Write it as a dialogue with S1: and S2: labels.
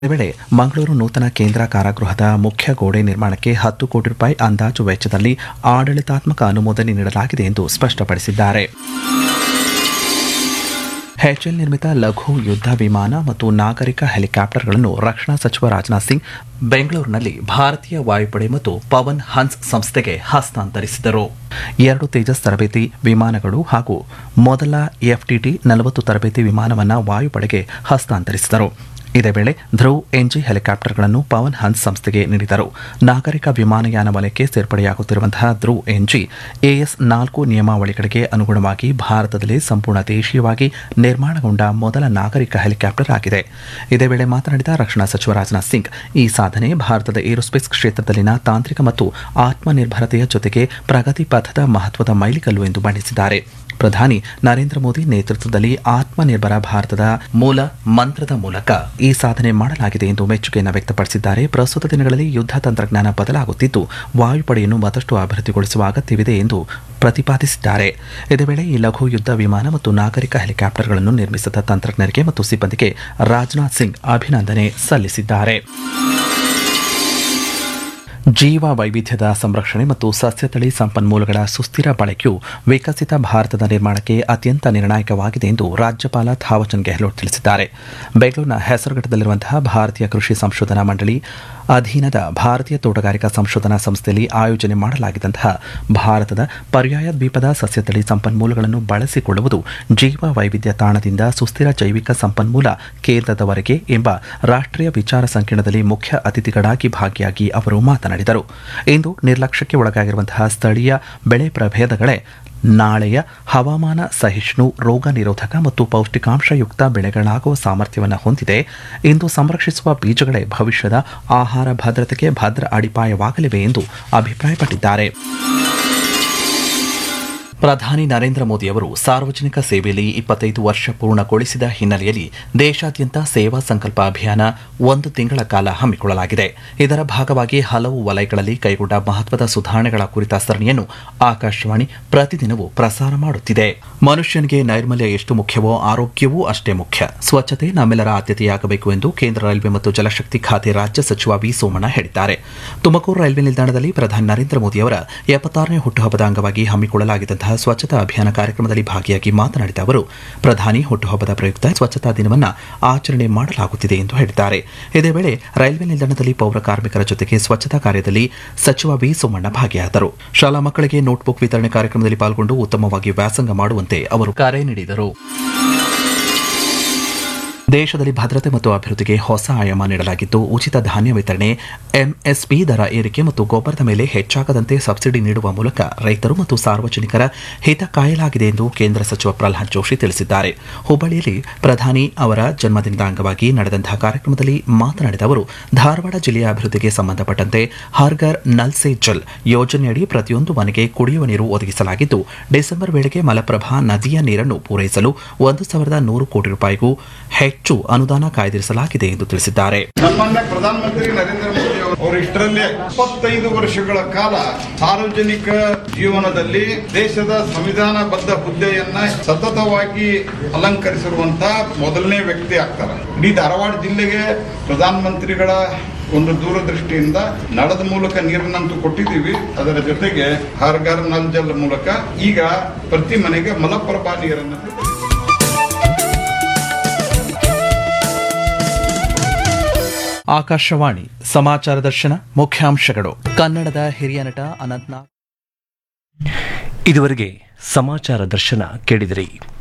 S1: ಇದೇ ವೇಳೆ ಮಂಗಳೂರು ನೂತನ ಕೇಂದ್ರ ಕಾರಾಗೃಹದ ಮುಖ್ಯ ಗೋಡೆ ನಿರ್ಮಾಣಕ್ಕೆ ಹತ್ತು ಕೋಟಿ ರೂಪಾಯಿ ಅಂದಾಜು ವೆಚ್ಚದಲ್ಲಿ ಆಡಳಿತಾತ್ಮಕ ಅನುಮೋದನೆ ನೀಡಲಾಗಿದೆ ಎಂದು ಸ್ಪಷ್ಟಪಡಿಸಿದ್ದಾರೆ ಹೆಚ್ಎಲ್ ನಿರ್ಮಿತ ಲಘು ಯುದ್ಧ ವಿಮಾನ ಮತ್ತು ನಾಗರಿಕ ಹೆಲಿಕಾಪ್ಟರ್ಗಳನ್ನು ರಕ್ಷಣಾ ಸಚಿವ ರಾಜನಾಥ್ ಸಿಂಗ್ ಬೆಂಗಳೂರಿನಲ್ಲಿ ಭಾರತೀಯ ವಾಯುಪಡೆ ಮತ್ತು ಪವನ್ ಹನ್ಸ್ ಸಂಸ್ಥೆಗೆ ಹಸ್ತಾಂತರಿಸಿದರು ಎರಡು ತೇಜಸ್ ತರಬೇತಿ ವಿಮಾನಗಳು ಹಾಗೂ ಮೊದಲ ಎಫ್ಟಿಟಿ ನಲವತ್ತು ತರಬೇತಿ ವಿಮಾನವನ್ನು ವಾಯುಪಡೆಗೆ ಹಸ್ತಾಂತರಿಸಿದರು ಇದೇ ವೇಳೆ ಧ್ರುವ್ ಎನ್ಜಿ ಹೆಲಿಕಾಪ್ಟರ್ಗಳನ್ನು ಪವನ್ ಹನ್ಸ್ ಸಂಸ್ಥೆಗೆ ನೀಡಿದರು ನಾಗರಿಕ ವಿಮಾನಯಾನ ವಲಯಕ್ಕೆ ಸೇರ್ಪಡೆಯಾಗುತ್ತಿರುವಂತಹ ಧ್ರುವ್ ಎನ್ಜಿ ಎಎಸ್ ನಾಲ್ಕು ನಿಯಮಾವಳಿಗಳಿಗೆ ಅನುಗುಣವಾಗಿ ಭಾರತದಲ್ಲಿ ಸಂಪೂರ್ಣ ದೇಶೀಯವಾಗಿ ನಿರ್ಮಾಣಗೊಂಡ ಮೊದಲ ನಾಗರಿಕ ಹೆಲಿಕಾಪ್ಟರ್ ಆಗಿದೆ ಇದೇ ವೇಳೆ ಮಾತನಾಡಿದ ರಕ್ಷಣಾ ಸಚಿವ ರಾಜನಾಥ್ ಸಿಂಗ್ ಈ ಸಾಧನೆ ಭಾರತದ ಏರೋಸ್ಪೇಸ್ ಕ್ಷೇತ್ರದಲ್ಲಿನ ತಾಂತ್ರಿಕ ಮತ್ತು ಆತ್ಮನಿರ್ಭರತೆಯ ಜೊತೆಗೆ ಪ್ರಗತಿ ಪಥದ ಮಹತ್ವದ ಮೈಲಿಗಲ್ಲು ಎಂದು ಬಣ್ಣಿಸಿದ್ದಾರೆ ಪ್ರಧಾನಿ ನರೇಂದ್ರ ಮೋದಿ ನೇತೃತ್ವದಲ್ಲಿ ಆತ್ಮನಿರ್ಭರ ಭಾರತದ ಮೂಲ ಮಂತ್ರದ ಮೂಲಕ ಈ ಸಾಧನೆ ಮಾಡಲಾಗಿದೆ ಎಂದು ಮೆಚ್ಚುಗೆಯನ್ನು ವ್ಯಕ್ತಪಡಿಸಿದ್ದಾರೆ ಪ್ರಸ್ತುತ ದಿನಗಳಲ್ಲಿ ಯುದ್ಧ ತಂತ್ರಜ್ಞಾನ ಬದಲಾಗುತ್ತಿದ್ದು ವಾಯುಪಡೆಯನ್ನು ಮತ್ತಷ್ಟು ಅಭಿವೃದ್ಧಿಗೊಳಿಸುವ ಅಗತ್ಯವಿದೆ ಎಂದು ಪ್ರತಿಪಾದಿಸಿದ್ದಾರೆ ಇದೇ ವೇಳೆ ಈ ಲಘು ಯುದ್ಧ ವಿಮಾನ ಮತ್ತು ನಾಗರಿಕ ಹೆಲಿಕಾಪ್ಟರ್ಗಳನ್ನು ನಿರ್ಮಿಸಿದ ತಂತ್ರಜ್ಞರಿಗೆ ಮತ್ತು ಸಿಬ್ಬಂದಿಗೆ ರಾಜನಾಥ್ ಸಿಂಗ್ ಅಭಿನಂದನೆ ಸಲ್ಲಿಸಿದ್ದಾರೆ ಜೀವ ವೈವಿಧ್ಯದ ಸಂರಕ್ಷಣೆ ಮತ್ತು ಸಸ್ಯತಳಿ ಸಂಪನ್ಮೂಲಗಳ ಸುಸ್ಥಿರ ಬಳಕೆಯು ವಿಕಸಿತ ಭಾರತದ ನಿರ್ಮಾಣಕ್ಕೆ ಅತ್ಯಂತ ನಿರ್ಣಾಯಕವಾಗಿದೆ ಎಂದು ರಾಜ್ಯಪಾಲ ಥಾವರ್ಚಂದ್ ಗೆಹ್ಲೋಟ್ ತಿಳಿಸಿದ್ದಾರೆ ಬೆಂಗಳೂರಿನ ಹೆಸರುಘಟ್ಟದಲ್ಲಿರುವಂತಹ ಭಾರತೀಯ ಕೃಷಿ ಸಂಶೋಧನಾ ಮಂಡಳಿ ಅಧೀನದ ಭಾರತೀಯ ತೋಟಗಾರಿಕಾ ಸಂಶೋಧನಾ ಸಂಸ್ಥೆಯಲ್ಲಿ ಆಯೋಜನೆ ಮಾಡಲಾಗಿದ್ದಂತಹ ಭಾರತದ ಪರ್ಯಾಯ ದ್ವೀಪದ ಸಸ್ಯತಳಿ ಸಂಪನ್ಮೂಲಗಳನ್ನು ಬಳಸಿಕೊಳ್ಳುವುದು ಜೀವ ವೈವಿಧ್ಯ ತಾಣದಿಂದ ಸುಸ್ಥಿರ ಜೈವಿಕ ಸಂಪನ್ಮೂಲ ಕೇಂದ್ರದವರೆಗೆ ಎಂಬ ರಾಷ್ಟ್ರೀಯ ವಿಚಾರ ಸಂಕಿರಣದಲ್ಲಿ ಮುಖ್ಯ ಅತಿಥಿಗಳಾಗಿ ಭಾಗಿಯಾಗಿ ಅವರು ಮಾತನಾಡಿದರು ಇಂದು ನಿರ್ಲಕ್ಷ್ಯಕ್ಕೆ ಒಳಗಾಗಿರುವಂತಹ ಸ್ಥಳೀಯ ಬೆಳೆ ಪ್ರಭೇದಗಳೇ ನಾಳೆಯ ಹವಾಮಾನ ಸಹಿಷ್ಣು ರೋಗ ನಿರೋಧಕ ಮತ್ತು ಪೌಷ್ಟಿಕಾಂಶಯುಕ್ತ ಬೆಳೆಗಳಾಗುವ ಸಾಮರ್ಥ್ಯವನ್ನು ಹೊಂದಿದೆ ಇಂದು ಸಂರಕ್ಷಿಸುವ ಬೀಜಗಳೇ ಭವಿಷ್ಯದ ಆಹಾರ ಭದ್ರತೆಗೆ ಭದ್ರ ಅಡಿಪಾಯವಾಗಲಿವೆ ಎಂದು ಅಭಿಪ್ರಾಯಪಟ್ಟಿದ್ದಾರೆ ಪ್ರಧಾನಿ ನರೇಂದ್ರ ಮೋದಿ ಅವರು ಸಾರ್ವಜನಿಕ ಸೇವೆಯಲ್ಲಿ ಇಪ್ಪತ್ತೈದು ವರ್ಷ ಪೂರ್ಣಗೊಳಿಸಿದ ಹಿನ್ನೆಲೆಯಲ್ಲಿ ದೇಶಾದ್ಯಂತ ಸೇವಾ ಸಂಕಲ್ಪ ಅಭಿಯಾನ ಒಂದು ತಿಂಗಳ ಕಾಲ ಹಮ್ಮಿಕೊಳ್ಳಲಾಗಿದೆ ಇದರ ಭಾಗವಾಗಿ ಹಲವು ವಲಯಗಳಲ್ಲಿ ಕೈಗೊಂಡ ಮಹತ್ವದ ಸುಧಾರಣೆಗಳ ಕುರಿತ ಸರಣಿಯನ್ನು ಆಕಾಶವಾಣಿ ಪ್ರತಿದಿನವೂ ಪ್ರಸಾರ ಮಾಡುತ್ತಿದೆ ಮನುಷ್ಯನಿಗೆ ನೈರ್ಮಲ್ಯ ಎಷ್ಟು ಮುಖ್ಯವೋ ಆರೋಗ್ಯವೂ ಅಷ್ಟೇ ಮುಖ್ಯ ಸ್ವಚ್ಛತೆ ನಮ್ಮೆಲ್ಲರ ಆದ್ಯತೆಯಾಗಬೇಕು ಎಂದು ಕೇಂದ್ರ ರೈಲ್ವೆ ಮತ್ತು ಜಲಶಕ್ತಿ ಖಾತೆ ರಾಜ್ಯ ಸಚಿವ ವಿ ಸೋಮಣ್ಣ ಹೇಳಿದ್ದಾರೆ ತುಮಕೂರು ರೈಲ್ವೆ ನಿಲ್ದಾಣದಲ್ಲಿ ಪ್ರಧಾನಿ ನರೇಂದ್ರ ಮೋದಿ ಅವರ ಎಪ್ಪತ್ತಾರನೇ ಹುಟ್ಟುಹಬ್ಬದ ಅಂಗವಾಗಿ ಹಮ್ಮಿಕೊಳ್ಳಲಾಗಿದ್ದಂತಹ ಸ್ವಚ್ಛತಾ ಅಭಿಯಾನ ಕಾರ್ಯಕ್ರಮದಲ್ಲಿ ಭಾಗಿಯಾಗಿ ಮಾತನಾಡಿದ ಅವರು ಪ್ರಧಾನಿ ಹುಟ್ಟುಹಬ್ಬದ ಪ್ರಯುಕ್ತ ಸ್ವಚ್ಛತಾ ದಿನವನ್ನು ಆಚರಣೆ ಮಾಡಲಾಗುತ್ತಿದೆ ಎಂದು ಹೇಳಿದ್ದಾರೆ ಇದೇ ವೇಳೆ ರೈಲ್ವೆ ನಿಲ್ದಾಣದಲ್ಲಿ ಪೌರ ಕಾರ್ಮಿಕರ ಜೊತೆಗೆ ಸ್ವಚ್ಛತಾ ಕಾರ್ಯದಲ್ಲಿ ಸಚಿವ ವಿ ಸೋಮಣ್ಣ ಭಾಗಿಯಾದರು ಶಾಲಾ ಮಕ್ಕಳಿಗೆ ನೋಟ್ಬುಕ್ ವಿತರಣೆ ಕಾರ್ಯಕ್ರಮದಲ್ಲಿ ಪಾಲ್ಗೊಂಡು ಉತ್ತಮವಾಗಿ ವ್ಯಾಸಂಗ ಮಾಡುವಂತೆ ಅವರು ಕರೆ ನೀಡಿದರು ದೇಶದಲ್ಲಿ ಭದ್ರತೆ ಮತ್ತು ಅಭಿವೃದ್ಧಿಗೆ ಹೊಸ ಆಯಾಮ ನೀಡಲಾಗಿದ್ದು ಉಚಿತ ಧಾನ್ಯ ವಿತರಣೆ ಎಂಎಸ್ಪಿ ದರ ಏರಿಕೆ ಮತ್ತು ಗೊಬ್ಬರದ ಮೇಲೆ ಹೆಚ್ಚಾಗದಂತೆ ಸಬ್ಸಿಡಿ ನೀಡುವ ಮೂಲಕ ರೈತರು ಮತ್ತು ಸಾರ್ವಜನಿಕರ ಹಿತ ಕಾಯಲಾಗಿದೆ ಎಂದು ಕೇಂದ್ರ ಸಚಿವ ಪ್ರಹ್ಲಾದ್ ಜೋಶಿ ತಿಳಿಸಿದ್ದಾರೆ ಹುಬ್ಬಳ್ಳಿಯಲ್ಲಿ ಪ್ರಧಾನಿ ಅವರ ಜನ್ಮದಿನದ ಅಂಗವಾಗಿ ನಡೆದಂತಹ ಕಾರ್ಯಕ್ರಮದಲ್ಲಿ ಮಾತನಾಡಿದ ಅವರು ಧಾರವಾಡ ಜಿಲ್ಲೆಯ ಅಭಿವೃದ್ಧಿಗೆ ಸಂಬಂಧಪಟ್ಟಂತೆ ಹರ್ಗರ್ ನಲ್ ಸೇ ಜಲ್ ಯೋಜನೆಯಡಿ ಪ್ರತಿಯೊಂದು ಮನೆಗೆ ಕುಡಿಯುವ ನೀರು ಒದಗಿಸಲಾಗಿದ್ದು ಡಿಸೆಂಬರ್ ವೇಳೆಗೆ ಮಲಪ್ರಭಾ ನದಿಯ ನೀರನ್ನು ಪೂರೈಸಲು ಒಂದು ಸಾವಿರದ ನೂರು ಕೋಟಿ ರೂಪಾಯಿಗೂ ಹೆಚ್ಚು ಅನುದಾನ ಕಾಯ್ದಿರಿಸಲಾಗಿದೆ ಎಂದು ತಿಳಿಸಿದ್ದಾರೆ
S2: ಸನ್ಮಾನ್ಯ ಪ್ರಧಾನಮಂತ್ರಿ ನರೇಂದ್ರ ಮೋದಿ ಅವರು ಅವರು ಇಷ್ಟರಲ್ಲೇ ಇಪ್ಪತ್ತೈದು ವರ್ಷಗಳ ಕಾಲ ಸಾರ್ವಜನಿಕ ಜೀವನದಲ್ಲಿ ದೇಶದ ಸಂವಿಧಾನಬದ್ಧ ಹುದ್ದೆಯನ್ನ ಸತತವಾಗಿ ಅಲಂಕರಿಸಿರುವಂತ ಮೊದಲನೇ ವ್ಯಕ್ತಿ ಆಗ್ತಾರೆ ಇಡೀ ಧಾರವಾಡ ಜಿಲ್ಲೆಗೆ ಪ್ರಧಾನಮಂತ್ರಿಗಳ ಒಂದು ದೂರದೃಷ್ಟಿಯಿಂದ ನಳದ ಮೂಲಕ ನೀರನ್ನಂತೂ ಕೊಟ್ಟಿದ್ದೀವಿ ಅದರ ಜೊತೆಗೆ ಹರ್ ಘರ್ ನಲ್ ಜಲ್ ಮೂಲಕ ಈಗ ಪ್ರತಿ ಮನೆಗೆ ಮಲಪ್ರಭಾ ನೀರನ್ನು
S1: ಆಕಾಶವಾಣಿ ಸಮಾಚಾರ ದರ್ಶನ ಮುಖ್ಯಾಂಶಗಳು ಕನ್ನಡದ ಹಿರಿಯ ನಟ ಅನಂತ್ನಾಗ್
S3: ಇದುವರೆಗೆ ಸಮಾಚಾರ ದರ್ಶನ ಕೇಳಿದಿರಿ